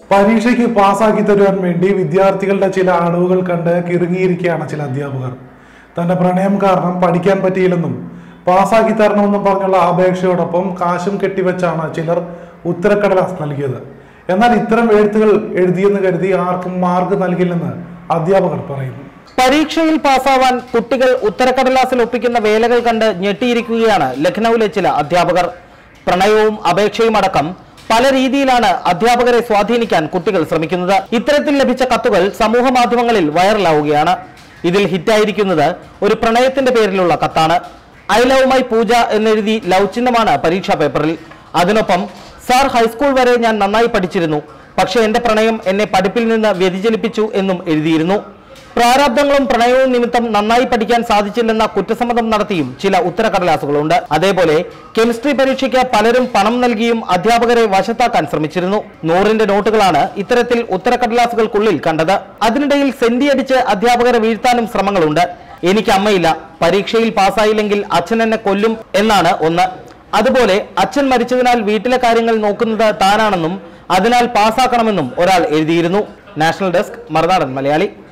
പരീക്ഷയ്ക്ക് പാസ്സാക്കി തരുവാൻ വേണ്ടി വിദ്യാർത്ഥികളുടെ ചില അടവുകൾ കണ്ട് കിറുങ്ങിയിരിക്കുകയാണ് ചില അധ്യാപകർ തന്റെ പ്രണയം കാരണം പഠിക്കാൻ പറ്റിയില്ലെന്നും പാസ്സാക്കി തരണമെന്നും പറഞ്ഞുള്ള അപേക്ഷയോടൊപ്പം കാശും കെട്ടിവെച്ചാണ് ചിലർ ഉത്തരക്കടലാസ് നൽകിയത് എന്നാൽ ഇത്തരം എഴുത്തുകൾ എഴുതിയെന്ന് കരുതി ആർക്കും മാർക്ക് നൽകില്ലെന്ന് അധ്യാപകർ പറയുന്നു പരീക്ഷയിൽ പാസ്സാവാൻ കുട്ടികൾ ഉത്തരക്കടലാസിൽ ഒപ്പിക്കുന്ന വേലകൾ കണ്ട് ഞെട്ടിയിരിക്കുകയാണ് ലഖ്നൌവിലെ ചില അധ്യാപകർ പ്രണയവും അപേക്ഷയും അടക്കം പല രീതിയിലാണ് അധ്യാപകരെ സ്വാധീനിക്കാൻ കുട്ടികൾ ശ്രമിക്കുന്നത് ഇത്തരത്തിൽ ലഭിച്ച കത്തുകൾ സമൂഹ മാധ്യമങ്ങളിൽ വൈറലാവുകയാണ് ഇതിൽ ഹിറ്റായിരിക്കുന്നത് ഒരു പ്രണയത്തിന്റെ പേരിലുള്ള കത്താണ് ഐ ലവ് മൈ പൂജ എന്നെഴുതി ലവ് ചിഹ്നമാണ് പരീക്ഷാ പേപ്പറിൽ അതിനൊപ്പം സാർ ഹൈസ്കൂൾ വരെ ഞാൻ നന്നായി പഠിച്ചിരുന്നു പക്ഷേ എന്റെ പ്രണയം എന്നെ പഠിപ്പിൽ നിന്ന് വ്യതിചലിപ്പിച്ചു എന്നും എഴുതിയിരുന്നു പ്രാരാബ്ദങ്ങളും പ്രണയവും നിമിത്തം നന്നായി പഠിക്കാൻ സാധിച്ചില്ലെന്ന കുറ്റസമ്മതം നടത്തിയും ചില ഉത്തരക്കടലാസുകളുണ്ട് അതേപോലെ കെമിസ്ട്രി പരീക്ഷയ്ക്ക് പലരും പണം നൽകിയും അധ്യാപകരെ വശത്താക്കാൻ ശ്രമിച്ചിരുന്നു നൂറിന്റെ നോട്ടുകളാണ് ഇത്തരത്തിൽ ഉത്തരക്കടലാസുകൾക്കുള്ളിൽ കണ്ടത് അതിനിടയിൽ സെന്റി അടിച്ച് അധ്യാപകരെ വീഴ്ത്താനും ശ്രമങ്ങളുണ്ട് എനിക്ക് അമ്മയില്ല പരീക്ഷയിൽ പാസ്സായില്ലെങ്കിൽ അച്ഛൻ എന്നെ കൊല്ലും എന്നാണ് ഒന്ന് അതുപോലെ അച്ഛൻ മരിച്ചതിനാൽ വീട്ടിലെ കാര്യങ്ങൾ നോക്കുന്നത് താനാണെന്നും അതിനാൽ പാസ്സാക്കണമെന്നും ഒരാൾ എഴുതിയിരുന്നു നാഷണൽ ഡെസ്ക് മറുനാടൻ മലയാളി